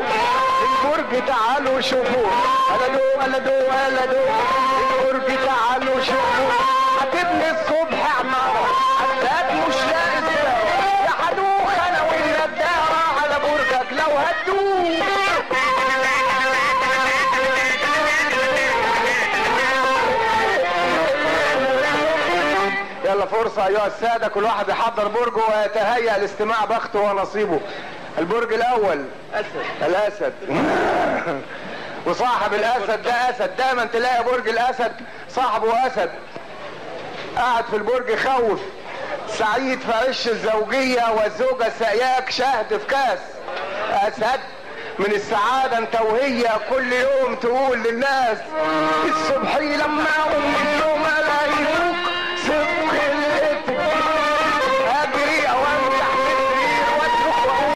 البرج تعالوا شوفوا قلدوا قلدوا قلدوا البرج تعالوا شوفوا هتبني الصبح عمارة حتى مش لاقي الزاوية يا حدوخ انا والندارة على برجك لو هدوه يلا فرصة أيها السادة كل واحد يحضر برجه ويتهيأ لاستماع بخته ونصيبه البرج الأول اسد الأسد وصاحب الأسد ده أسد دايما تلاقي برج الأسد صاحبه أسد قاعد في البرج يخوف سعيد في عش الزوجية والزوجة سقياك شهد في كاس أسد من السعادة انت وهي كل يوم تقول للناس الصبحي لما اقوم من النوم الاقيك صدق الاتك اجري او امسح في السرير واصرخ واقول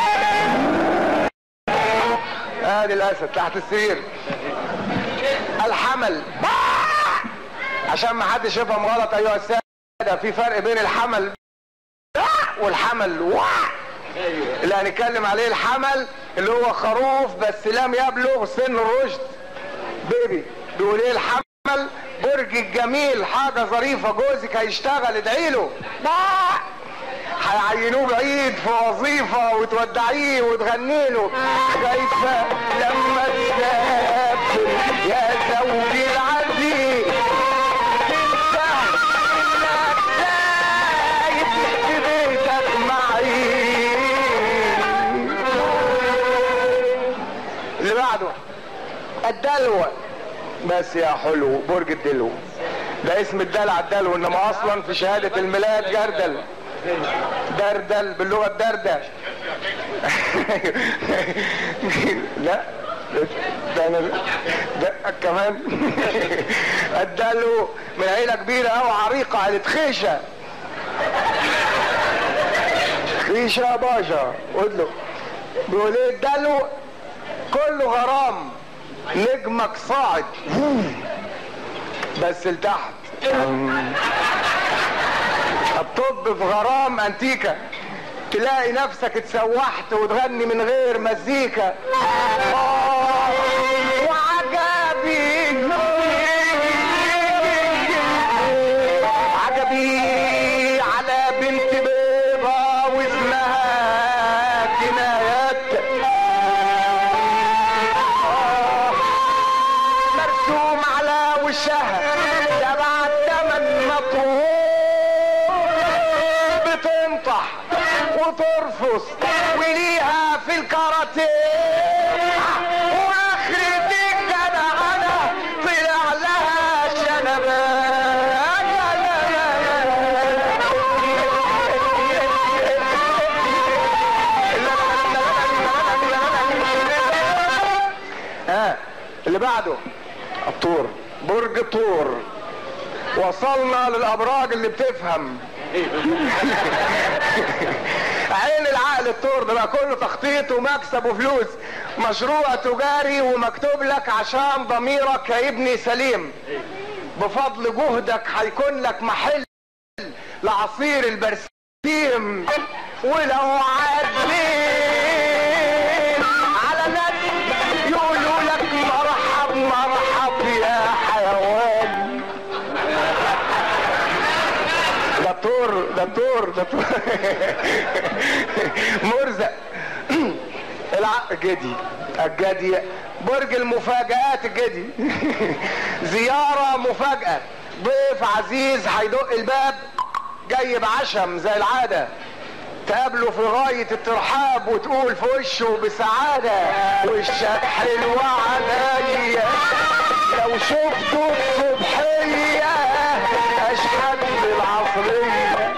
ادي الاسد تحت السرير الحمل عشان ما حدش يفهم غلط ايها الساده في فرق بين الحمل والحمل واه اللي هنتكلم عليه الحمل اللي هو خروف بس لم يبلغ سن الرشد بيبي بيقول ايه الحمل برج الجميل حاجة ظريفة جوزك هيشتغل ادعي له هيعينوه بعيد في وظيفة وتودعيه وتغني له خايفة لما تسافر يا زوجي العزيز تنسى انك سايب في بيتك معي اللي بعده الدلو بس يا حلو برج الدلو ده اسم الدلع الدلو انما اصلا في شهادة الميلاد جردل دردل باللغة الدردة لا ده انا ده كمان الدلو من عيلة كبيرة او عريقة عيلة خيشة خيشة باشا قول له بيقول ايه الدلو كله غرام نجمك صاعد بس لتحت الطب في غرام انتيكا تلاقي نفسك اتسوحت وتغني من غير مزيكا آه، وعجبي عجبي على بنت بيضة واسمها جنايات آه، مرسوم على وشها سبع تمن مطروح بتنطح وترفص وليها في الكاراتيه واخرة الجدعنة طلع لها شنبات ها اللي بعده الطور برج طور وصلنا للابراج اللي بتفهم عين العقل الطور ده بقى كله تخطيط ومكسب وفلوس مشروع تجاري ومكتوب لك عشان ضميرك يبني سليم بفضل جهدك هيكون لك محل لعصير البرسيم ولو عديت على ناس يقولوا لك مرحب مرحب يا حيوان ده طور ده طور ده طور مرزق العق جدي الجدي برج المفاجآت الجدي زيارة مفاجأة ضيف عزيز هيدق الباب جاي بعشم زي العادة تقابله في غاية الترحاب وتقول في وشه بسعادة وشك حلو عليا لو شفته الصبحية اشحت بالعصرية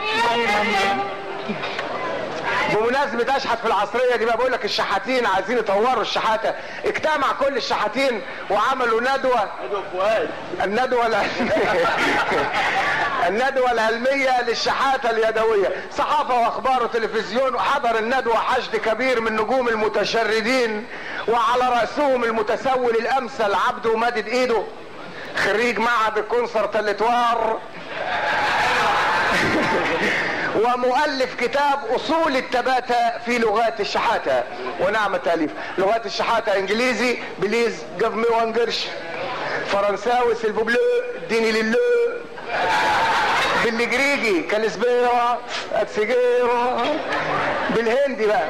بمناسبة اشحت في العصرية دي بقى بقول لك الشحاتين عايزين يطوروا الشحاتة اجتمع كل الشحاتين وعملوا ندوة ادو فؤاد الندوة العلمية الندوة العلمية للشحاتة اليدوية صحافة واخبار وتلفزيون وحضر الندوة حشد كبير من نجوم المتشردين وعلى رأسهم المتسول الامثل عبده مادد ايده خريج معهد الكونسر تلتوار ومؤلف كتاب اصول التباتة في لغات الشحاتة ونعم التأليف لغات الشحاتة انجليزي بليز جيف مي وان قرش فرنساوي سيلفو اديني لله بالجريجي كالسبيرا اتسجيرا بالهندي بقى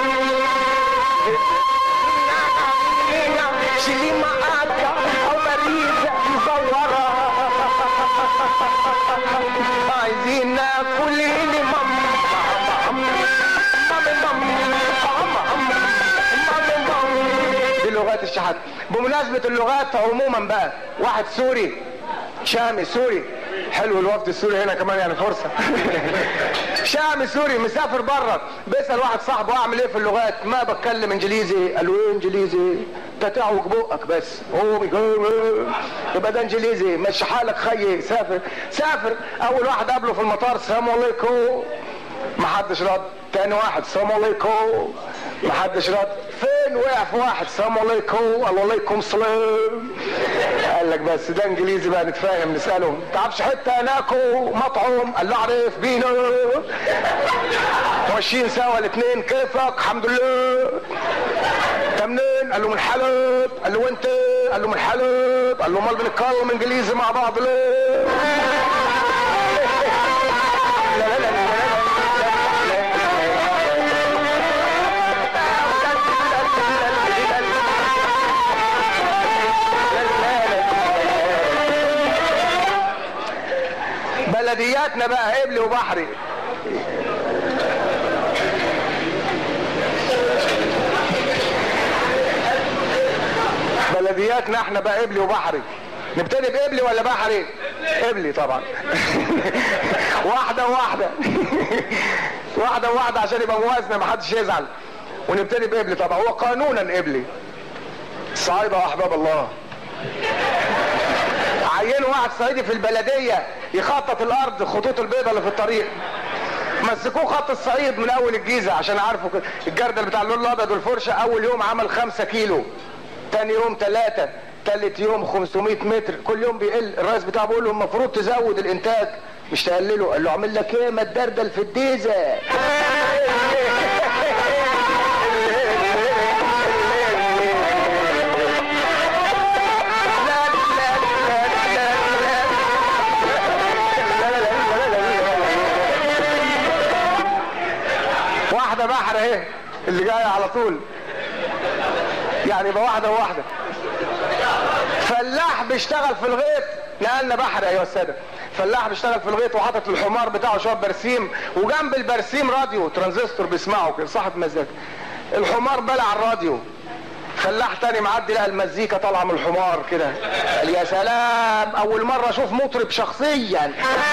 شيلي معاك او مريضة مزورة عايزين ناكل لي مام دي لغات الشحات بمناسبة اللغات عموما بقى واحد سوري شامي سوري حلو الوفد السوري هنا كمان يعني فرصة شامي سوري مسافر بره بيسأل واحد صاحبه اعمل ايه في اللغات ما بتكلم انجليزي قال له ايه انجليزي تتعوج بقك بس هو بيقول يبقى ده انجليزي مش حالك خيي سافر سافر اول واحد قابله في المطار السلام عليكم ما حدش رد تاني واحد السلام عليكم ما حدش رد فين وقع في واحد السلام عليكم الله عليكم السلام قال لك بس ده انجليزي بقى نتفاهم نساله تعرفش حته ناكو مطعم قال له اعرف بينا ماشيين سوا الاثنين كيفك الحمد لله انت منين قال له من حلب قال له وانت قال له من حلب قال له امال بنتكلم انجليزي مع بعض ليه لا لا لا بلدياتنا بقى قبلي وبحري بلدياتنا احنا بقى قبلي وبحري نبتدي بقبلي ولا بحري قبلي طبعا واحده واحده واحده واحده عشان يبقى موازنه ما حدش يزعل ونبتدي بقبلي طبعا هو قانونا قبلي صعيدة احباب الله عينوا واحد صعيدي في البلدية يخطط الارض خطوط البيضة اللي في الطريق مسكوه خط الصعيد من اول الجيزة عشان عارفوا كده الجردل بتاع اللون الابيض والفرشة اول يوم عمل خمسة كيلو تاني يوم ثلاثة تالت يوم 500 متر كل يوم بيقل الرئيس بتاعه بيقول له المفروض تزود الانتاج مش تقلله قال له اعمل لك ايه ما تدردل في الديزة واحدة بحر اهي اللي جاية على طول يعني يبقى واحدة وواحدة فلاح بيشتغل في الغيط نقلنا بحر ايها السادة فلاح بيشتغل في الغيط وحاطط الحمار بتاعه شويه برسيم وجنب البرسيم راديو ترانزستور بيسمعه كده صاحب مزاج الحمار بلع الراديو فلاح تاني معدي لقى المزيكا طالعه من الحمار كده قال يا سلام اول مره اشوف مطرب شخصيا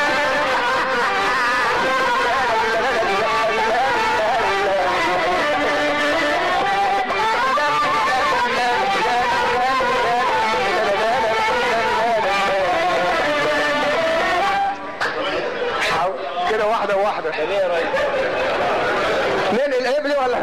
كده واحدة واحدة ننقل قبلي ولا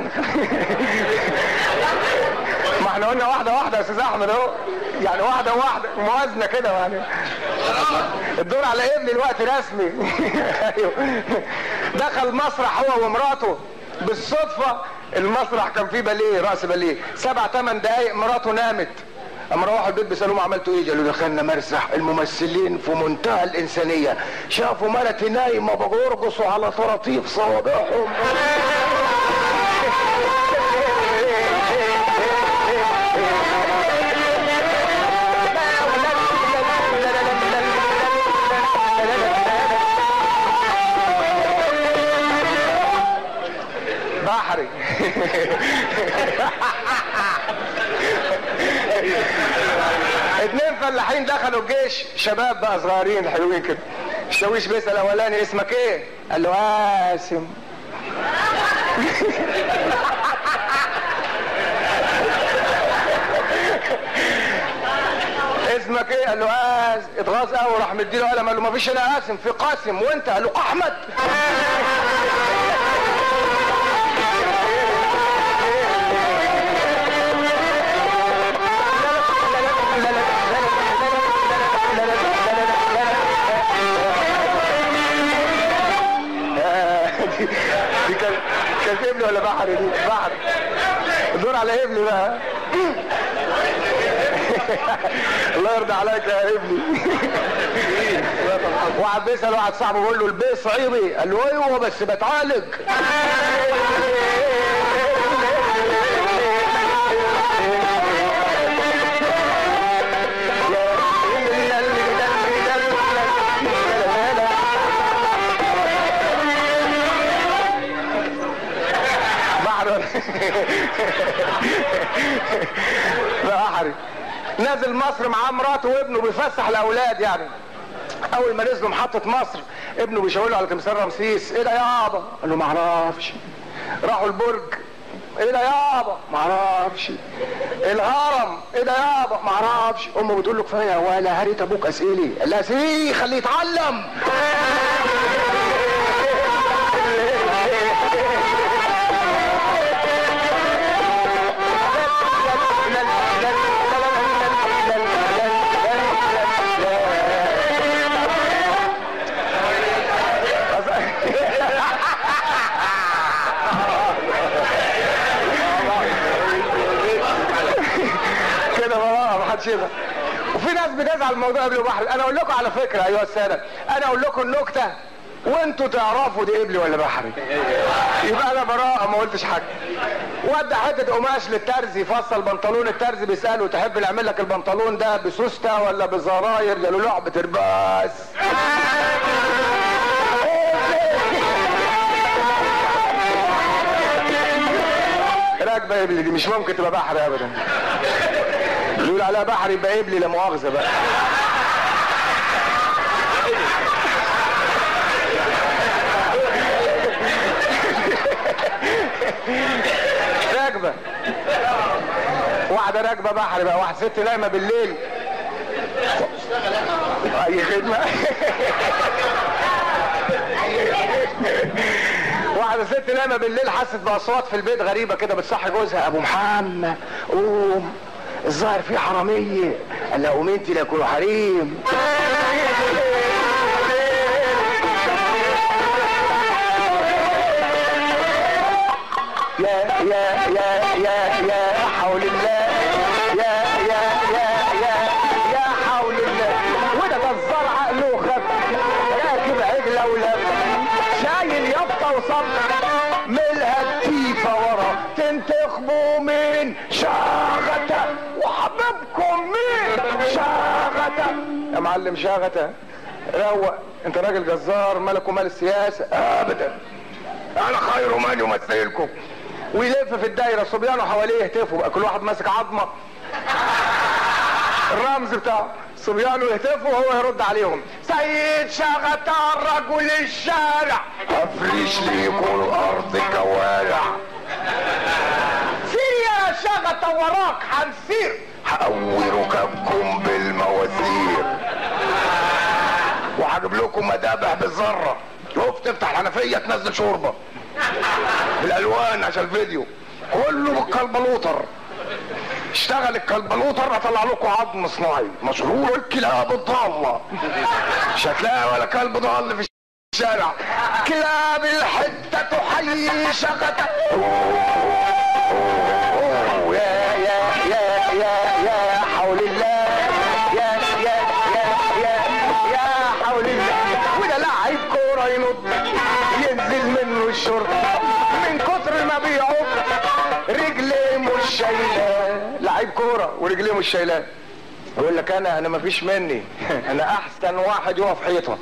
ما احنا قلنا واحدة واحدة يا استاذ احمد اهو يعني واحدة واحدة موازنة كده يعني الدور على ابني الوقت رسمي ايوه دخل مسرح هو ومراته بالصدفة المسرح كان فيه باليه رأس باليه سبع ثمان دقايق مراته نامت اما روحوا البيت بيسالوهم عملتوا ايه؟ قالوا دخلنا مرسح الممثلين في منتهى الانسانيه شافوا مرتي نايمه بيرقصوا على طراطيف صوابعهم بحري اتنين فلاحين دخلوا الجيش شباب بقى صغيرين حلوين كده الشاويش بيسال الاولاني اسمك ايه؟ قال له قاسم اسمك ايه؟ قال له قاسم اتغاظ قوي راح مديله قلم قال له مفيش انا قاسم في قاسم وانت قال له احمد على ابني بقى الله يرضى عليك يا ابني واحد بيسال واحد صاحبه بيقول له البيه صعيدي قال له ايوه بس بتعالج بحر بحري نازل مصر معاه مراته وابنه بيفسح الاولاد يعني اول ما نزلوا محطه مصر ابنه بيشاور له على تمثال رمسيس ايه ده يابا قال له معرفش راحوا البرج ايه ده يابا معرفش الهرم ايه ده يابا معرفش امه بتقول له كفايه ولا هريت ابوك اسئلي قال لها سيبيه خليه يتعلم كده بقى ما حدش يبقى وفي ناس بتزعل الموضوع قبل بحر انا اقول لكم على فكره ايها الساده انا اقول لكم النكته وانتوا تعرفوا دي قبلي ولا بحري يبقى انا براءه ما قلتش حاجه ودى حته قماش للترزي فصل بنطلون الترزي بيساله تحب نعمل لك البنطلون ده بسوسته ولا بزراير قال له لعبه ترباس راكبه قبلي دي مش ممكن تبقى بحر ابدا اللي يقول عليها بحر يبقى قبلي لا مؤاخذه بقى راكبه واحده راكبه بحر بقى واحده ست نايمه بالليل اي خدمه واحدة ست نايمة بالليل حست بأصوات في البيت غريبة كده بتصحي جوزها أبو محمد قوم الظاهر في حرامية قال لها قوم انت لا يكونوا حريم يا يا يا يا يا حول الله يا يا يا يا يا حول الله وده جزار عقله خف راكب عجله ولف شايل يافطه وصب ملها التيفه ورا تنتخبوا مين شاغته وحبيبكم مين شاغته يا معلم شاغته روق انت راجل جزار مالك ومال السياسه ابدا انا خير من يمثلكم ويلف في الدايره صبيانه حواليه يهتفوا بقى كل واحد ماسك عظمه الرمز بتاعه صبيانه يهتفوا وهو يرد عليهم سيد شغتة رجل الشارع افرش ليكم الارض كوارع سير يا شغتة وراك هنسير هقوي ركبكم بالمواسير وهجيب لكم مذابح بالذره شوف تفتح الحنفيه تنزل شوربه بالالوان عشان الفيديو كله بالكلبلوتر اشتغل الكلبلوتر اطلع لكم عظم صناعي مشهور الكلاب الضاله مش هتلاقي ولا كلب ضال في الشارع كلاب الحته تحيي شغتك يا يا يا يا يا حول الله يا يا يا يا يا حول الله وده لعيب كوره ينط ينزل منه الشرطه من كتر ما بيعوق رجليه مش شايلاه لعيب كوره ورجليه مش شايلاه يقول لك انا انا مفيش مني انا احسن واحد يقف حيطه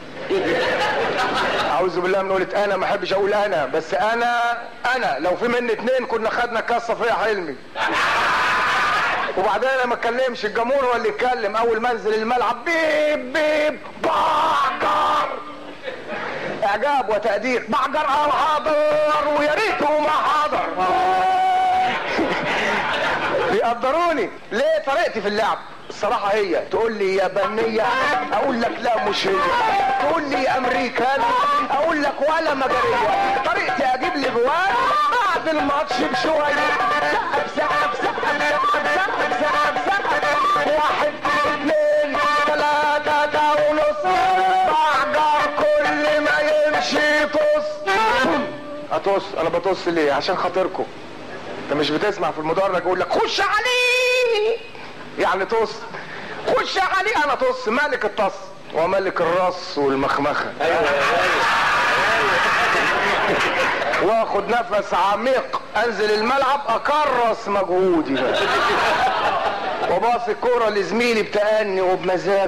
اعوذ بالله من قولة انا ما احبش اقول انا بس انا انا لو في مني اتنين كنا خدنا كاس صفيه حلمي وبعدين انا ما اتكلمش الجمهور هو اللي يتكلم اول ما انزل الملعب بيب بيب بعجر اعجاب وتقدير بعجر اه حاضر ويا ريته ما حاضر بيقدروني ليه طريقتي في اللعب الصراحة هي تقول لي يابانية اقول لك لا مش هي تقول لي امريكان اقول لك ولا مجرية طريقتي اجيب لي جوان بعد الماتش بشوية سقف سقف سقف سقف سقف سقف واحد اثنين ثلاثة ونص بعجر كل ما يمشي طص اطص انا بطص ليه عشان خاطركم انت مش بتسمع في المدرج يقول لك خش عليه يعني طص خش عليه انا طص ملك الطص وملك الرص والمخمخه ايوه واخد نفس عميق انزل الملعب اكرس مجهودي بقى وباص الكوره لزميلي بتأني وبمزاج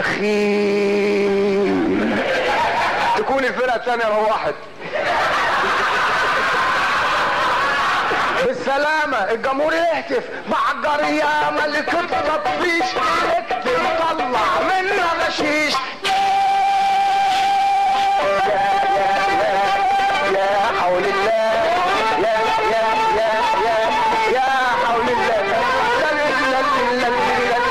مساخي تكون الفرقه الثانيه روحت بالسلامة الجمهور يهتف بعجر يا ملك التطفيش اكتب طلع منا غشيش يا يا يا يا حول الله يا يا يا يا يا حول الله لا لا لا لا لا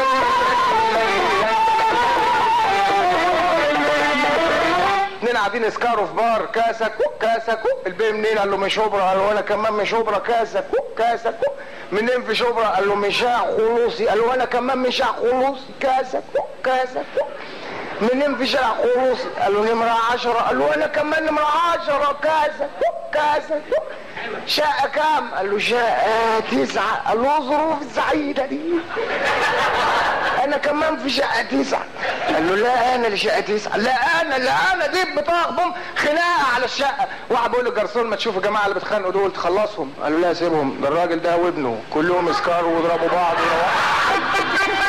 اتنين قاعدين يسكروا في بار كاسة كوك كاسة كوك البي منين قال له من شبرا قال له انا كمان من شبرا كاسة كوك كاسة كوك منين في شبرا قال له من شاع خلوصي قال له انا كمان من شاع خلوصي كاسة كوك كاسة كوك منين في شارع خلوصي قال له نمرة عشرة قال له انا كمان نمرة عشرة كاسة كوك كاسة كوك شقة كام قال له شقة تسعة قال له ظروف السعيدة دي انا كمان في شقة تسعة قال له لا انا اللي شقة تسعة لا انا لا انا دي بطاق بوم خناقة على الشقة واحد بيقول للجرسون ما تشوف الجماعة اللي بيتخانقوا دول تخلصهم قال له لا سيبهم ده الراجل ده وابنه كلهم اسكار ويضربوا بعض ويروحوا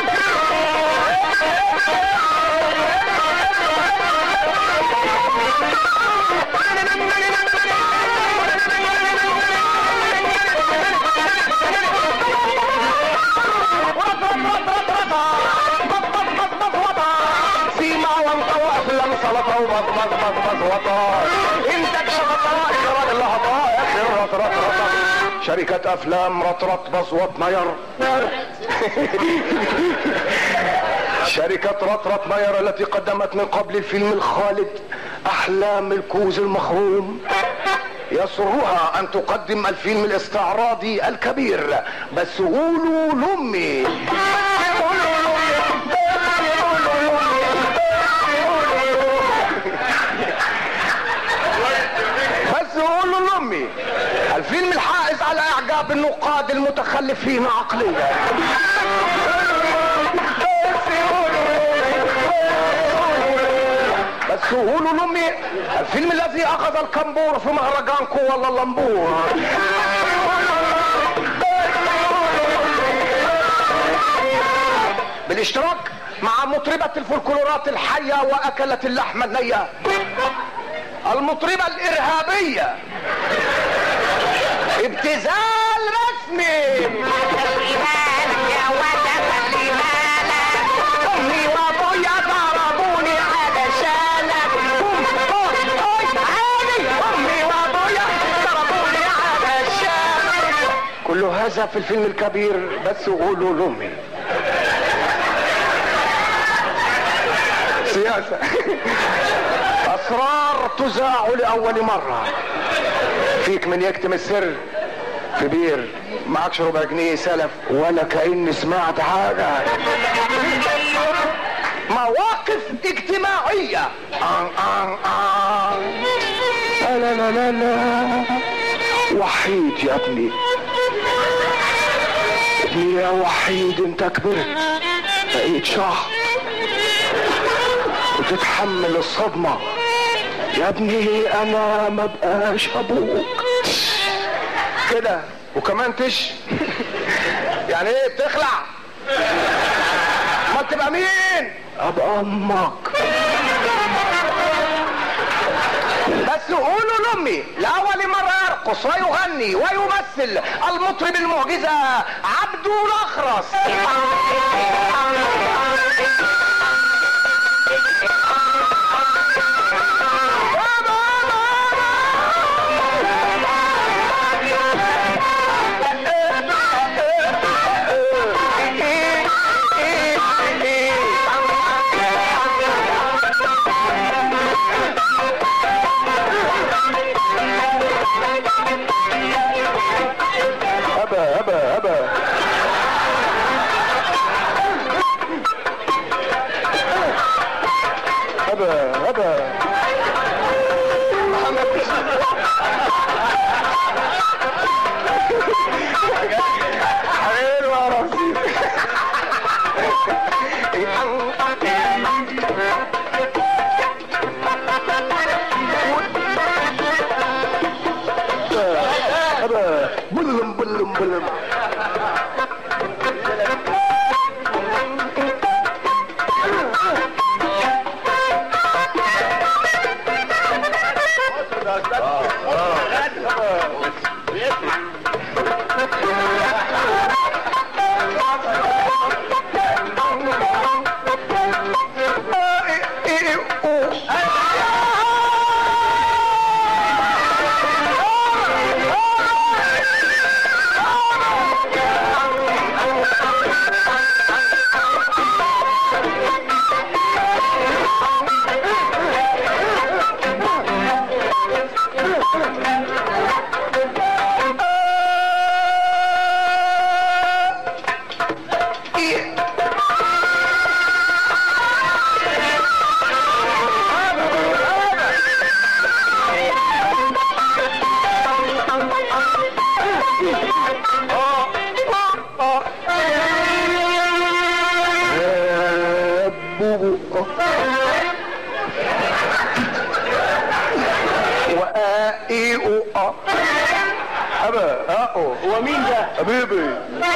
سيما وانطوى افلام سلطه ومضمض مضمض وطا انتج شبطه اخراج اللهطه اخر رط رط رط شركة افلام رط رط بصوت نير شركة رط رط نير التي قدمت من قبل الفيلم الخالد احلام الكوز المخروم يسرها ان تقدم الفيلم الاستعراضي الكبير بس قولوا لامي بس قولوا لامي الفيلم الحائز على اعجاب النقاد المتخلفين عقليا بس قولوا لامي الفيلم الذي اخذ الكمبور في مهرجان كوالا لامبور بالاشتراك مع مطربة الفولكلورات الحية وأكلة اللحمة النية المطربة الإرهابية ابتذال رسمي أمي وأبويا ضربوني علشانك عادي أمي وأبويا ضربوني علشانك كل هذا في الفيلم الكبير بس قولوا لأمي سياسة أسرار تذاع لأول مرة فيك من يكتم السر في بير معكش ربع جنيه سلف ولا كأني سمعت حاجة مواقف اجتماعية آن آن آن لا لا لا لا وحيد يا ابني ابني يا وحيد انت كبرت بقيت شهر وتتحمل الصدمة يا ابني انا ما بقاش ابوك كده وكمان تش يعني ايه بتخلع ما تبقى مين ابقى امك بس قولوا لامي لاول مره يرقص ويغني ويمثل المطرب المعجزه عبدو الاخرس هبا هبا هبا هو مين ده؟ حبيبي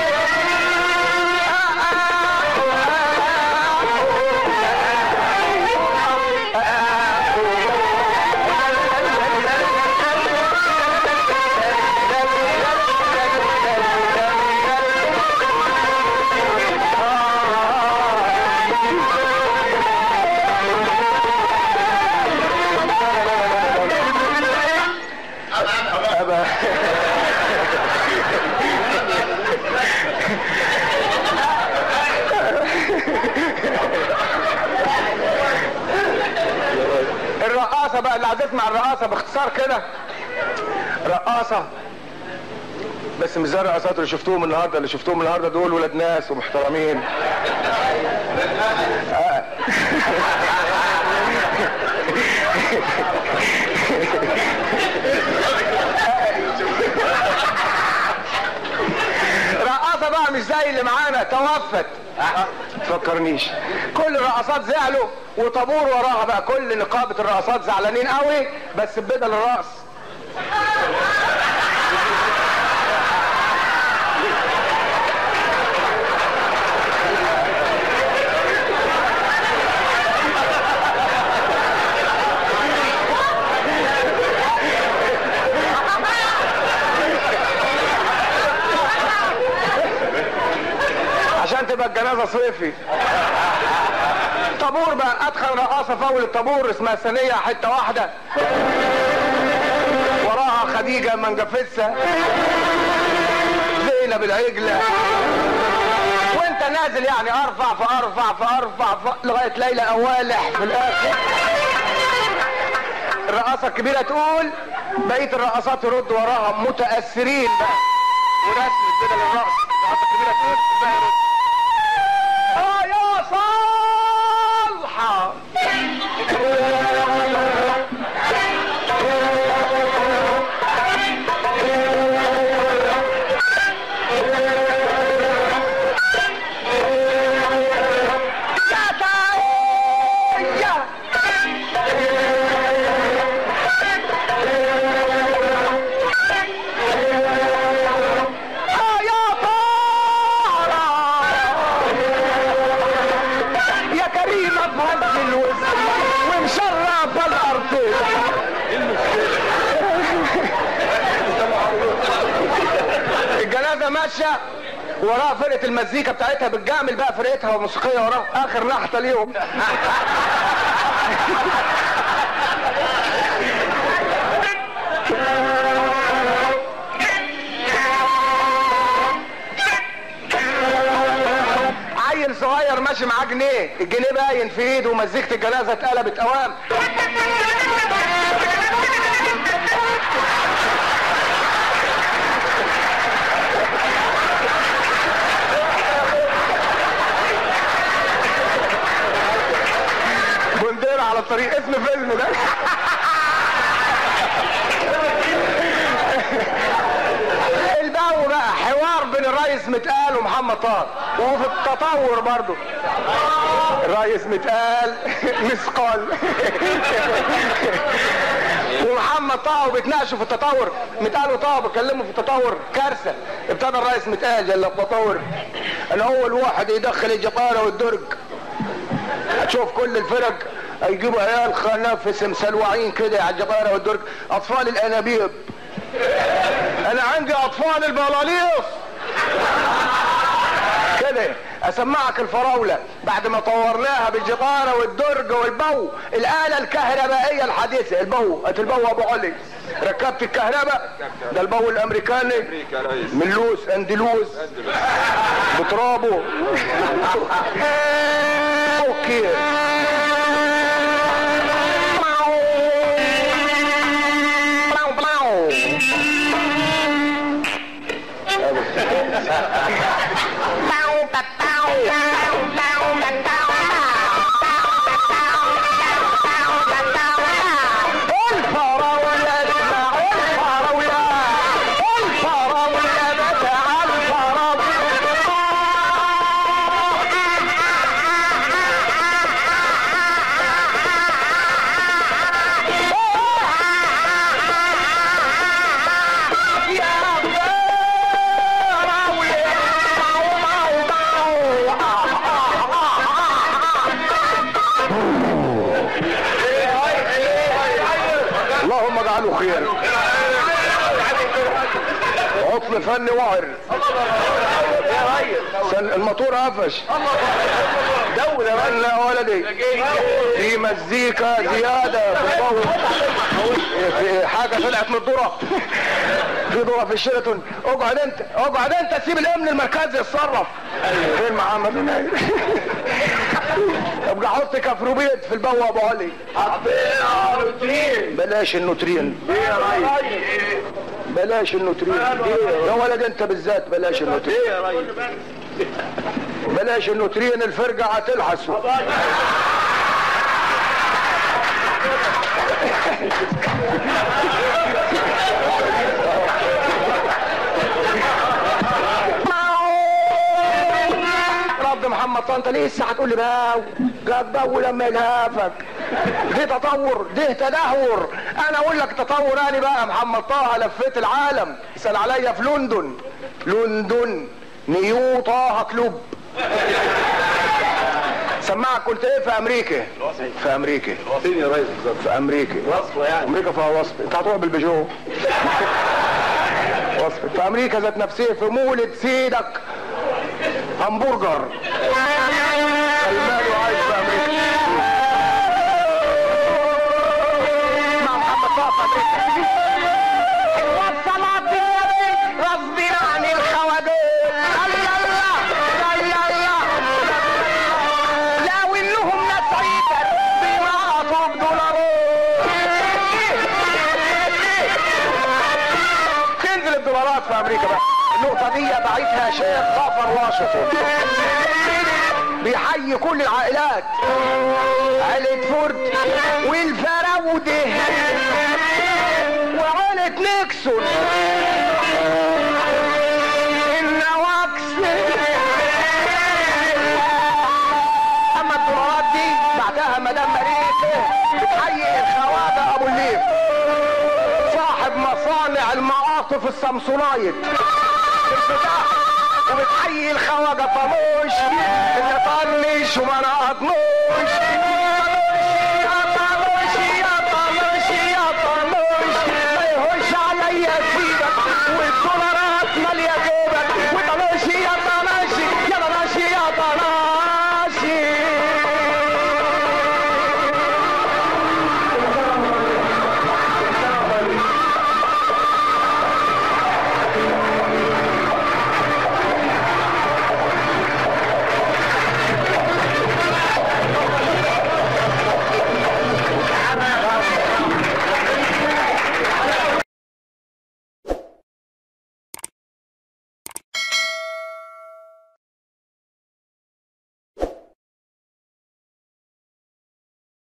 أبا الرقاصة بقى اللي عايز اسمع الرقاصة باختصار كده رقاصة بس مش زي الرقاصات اللي شفتوهم النهارده اللي شفتوهم النهارده دول ولاد ناس ومحترمين آه. رقاصة بقى مش زي اللي معانا توفت تفكرنيش كل الرقصات زعلوا وطابور وراها بقى كل نقابة الرقصات زعلانين قوي بس بدل الرقص عشان تبقى الجنازة صيفي طابور بقى ادخل رقاصة في اول الطابور اسمها ثانية حتة واحدة وراها خديجة منجفتسة زينب العجلة وانت نازل يعني ارفع فارفع فارفع ف... لغاية ليلى اوالح في الاخر الرقاصة الكبيرة تقول بقية الرقاصات يردوا وراها متأثرين بقى ورسم بدل الرقص الرقاصة الكبيرة تقول بقى يرد. اه يا صالحة يا تعالى اه يا طارة يا كريمة بهز الوسط ومشرف الارض الجنازة ماشية وراها فرقة المزيكا بتاعتها بتجامل بقى فرقتها والموسيقية وراها اخر نحتة ليهم عيل صغير ماشي معاه جنيه الجنيه باين في ايده ومزيكة الجنازة اتقلبت اوام بندير على الطريق اسم فيلم ده البو بقى حوار بين الريس متقال ومحمد طه وفي التطور برضو الريس متقال مثقال ومحمد طه وبيتناقشوا في التطور متقال وطه بيتكلموا في التطور كارثه ابتدى الريس متقال جل التطور انا اول واحد يدخل الجقاره والدرج هتشوف كل الفرق هيجيبوا عيال خنافس مسلوعين كده على الجقاره والدرج اطفال الانابيب انا عندي اطفال البلاليص كده اسمعك الفراولة بعد ما طورناها بالجقارة والدرج والبو الآلة الكهربائية الحديثة البو هات البو ابو علي ركبت الكهرباء ده البو الامريكاني من لوس اندلوس بترابه اوكي الفراولة اسمع الفراولة الفراولة بتاع الفراولة خير عطل فني وعر سن- الموتور قفش دولة لا يا ولدي في مزيكا زيادة في الضوء في حاجة طلعت من الذرة في ذرة في الشيراتون اقعد انت اقعد انت سيب الامن المركزي يتصرف فين محمد هناك ابقى حط كفروبيت في البوا ابو علي حطينا روتين بلاش النوترين بلاش النوترين يا ولد انت بالذات بلاش النوترين يا ريس بلاش النوترين الفرقة هتلحسوا رد محمد طنط لسه هتقول لي باو قد باو لما يلهافك دي تطور دي تدهور انا اقول لك تطور انا بقى محمد طه لفيت العالم اسال عليا في لندن لندن نيو طه كلوب سمعك قلت ايه في امريكا في امريكا فين يا ريس بالظبط في امريكا وصفه يعني امريكا فيها وصف انت هتروح بالبيجو وصف في امريكا ذات نفسها في مولد سيدك همبرجر المال عايش في امريكا مع محمد طه في امريكا وصلت النبي غصب عن الخواجات الله الله الله الله لو انهم ناس عيدر بينقطوا بدولارات تنزل الدولارات في امريكا بقى النقطة دي بعتها شيخ ظفر واشنطن بيحيي كل العائلات عائلة فورد والفراودة وعائلة نيكسون النواكس اما الدولارات دي بعدها مدام مريكة بتحيي الخواجة ابو الليف صاحب مصانع المعاطف السمسونايت البتاع وبتحيي الخواجة طنوش اللي طنش وما نقطنوش